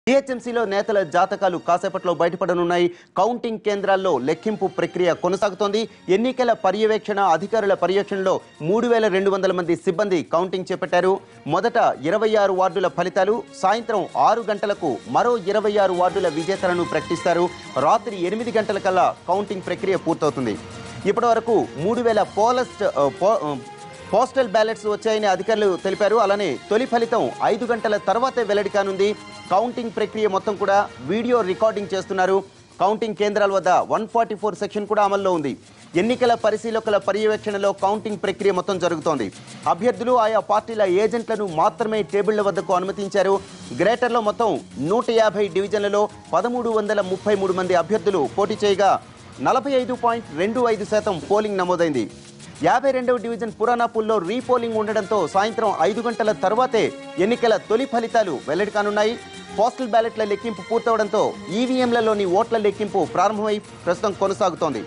టీహెచ్ఎంసీలో నేతల జాతకాలు కాసేపట్లో బయటపడనున్నాయి కౌంటింగ్ కేంద్రాల్లో లెక్కింపు ప్రక్రియ కొనసాగుతోంది ఎన్నికల పర్యవేక్షణ అధికారుల పర్యవేక్షణలో మూడు వేల రెండు వందల మంది సిబ్బంది కౌంటింగ్ చేపట్టారు మొదట ఇరవై ఆరు వార్డుల ఫలితాలు సాయంత్రం ఆరు గంటలకు మరో ఇరవై ఆరు వార్డుల విజేతలను ప్రకటిస్తారు రాత్రి ఎనిమిది గంటలకల్లా కౌంటింగ్ ప్రక్రియ పూర్తవుతుంది ఇప్పటి వరకు మూడు వేల పోలస్ట్ ఆ, పో- ఆ, పోస్టల్ బ్యాలెట్స్ వచ్చాయని అధికారులు తెలిపారు అలానే తొలి ఫలితం ఐదు గంటల తర్వాతే వెల్లడి కానుంది కౌంటింగ్ ప్రక్రియ మొత్తం కూడా వీడియో రికార్డింగ్ చేస్తున్నారు కౌంటింగ్ కేంద్రాల వద్ద వన్ ఫార్టీ ఫోర్ సెక్షన్ కూడా అమల్లో ఉంది ఎన్నికల పరిశీలకుల పర్యవేక్షణలో కౌంటింగ్ ప్రక్రియ మొత్తం జరుగుతోంది అభ్యర్థులు ఆయా పార్టీల ఏజెంట్లను మాత్రమే టేబుళ్ల వద్దకు అనుమతించారు గ్రేటర్లో మొత్తం నూట యాభై డివిజన్లలో పదమూడు వందల ముప్పై మూడు మంది అభ్యర్థులు పోటీ చేయగా నలభై ఐదు పాయింట్ రెండు ఐదు శాతం పోలింగ్ నమోదైంది యాభై రెండవ డివిజన్ పురాణాపూల్లో రీపోలింగ్ ఉండడంతో సాయంత్రం ఐదు గంటల తర్వాతే ఎన్నికల తొలి ఫలితాలు వెల్లడి కానున్నాయి పోస్టల్ బ్యాలెట్ల లెక్కింపు పూర్తవడంతో ఈవీఎంలలోని ఓట్ల లెక్కింపు ప్రారంభమై ప్రస్తుతం కొనసాగుతోంది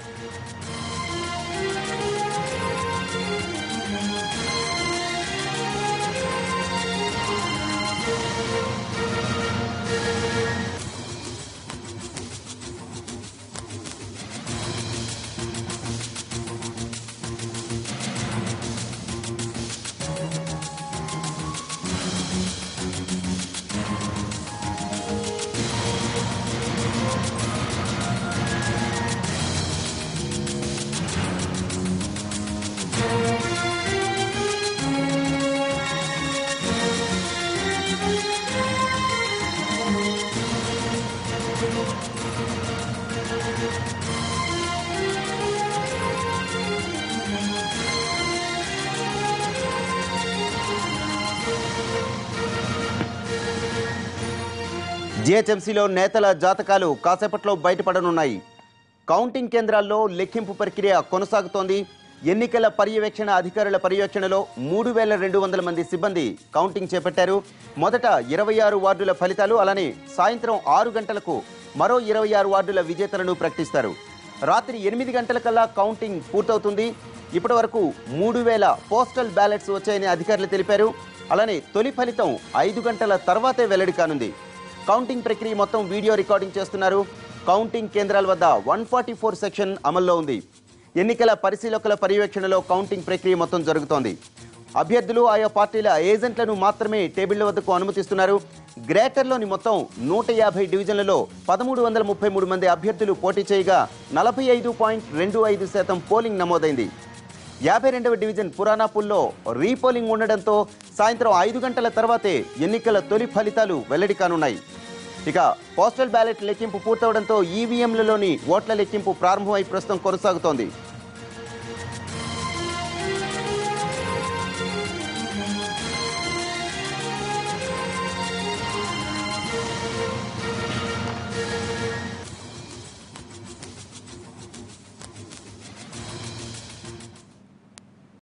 జిహెచ్ఎంసీలో నేతల జాతకాలు కాసేపట్లో బయటపడనున్నాయి కౌంటింగ్ కేంద్రాల్లో లెక్కింపు ప్రక్రియ కొనసాగుతోంది ఎన్నికల పర్యవేక్షణ అధికారుల పర్యవేక్షణలో మూడు వేల రెండు వందల మంది సిబ్బంది కౌంటింగ్ చేపట్టారు మొదట ఇరవై ఆరు వార్డుల ఫలితాలు అలానే సాయంత్రం ఆరు గంటలకు మరో ఇరవై ఆరు వార్డుల విజేతలను ప్రకటిస్తారు రాత్రి ఎనిమిది గంటలకల్లా కౌంటింగ్ పూర్తవుతుంది ఇప్పటి వరకు మూడు వేల పోస్టల్ బ్యాలెట్స్ వచ్చాయని అధికారులు తెలిపారు అలానే తొలి ఫలితం ఐదు గంటల తర్వాతే వెల్లడి కానుంది కౌంటింగ్ ప్రక్రియ మొత్తం వీడియో రికార్డింగ్ చేస్తున్నారు కౌంటింగ్ కేంద్రాల వద్ద వన్ ఫార్టీ ఫోర్ సెక్షన్ అమల్లో ఉంది ఎన్నికల పరిశీలకుల పర్యవేక్షణలో కౌంటింగ్ ప్రక్రియ మొత్తం జరుగుతోంది అభ్యర్థులు ఆయా పార్టీల ఏజెంట్లను మాత్రమే టేబుళ్ల వద్దకు అనుమతిస్తున్నారు గ్రేటర్లోని మొత్తం నూట యాభై డివిజన్లలో పదమూడు వందల ముప్పై మూడు మంది అభ్యర్థులు పోటీ చేయగా నలభై ఐదు పాయింట్ రెండు ఐదు శాతం పోలింగ్ నమోదైంది యాభై రెండవ డివిజన్ పురాణాపూల్లో రీపోలింగ్ ఉండడంతో సాయంత్రం ఐదు గంటల తర్వాతే ఎన్నికల తొలి ఫలితాలు వెల్లడి కానున్నాయి ఇక పోస్టల్ బ్యాలెట్ లెక్కింపు పూర్తవడంతో ఈవీఎంలలోని ఓట్ల లెక్కింపు ప్రారంభమై ప్రస్తుతం కొనసాగుతోంది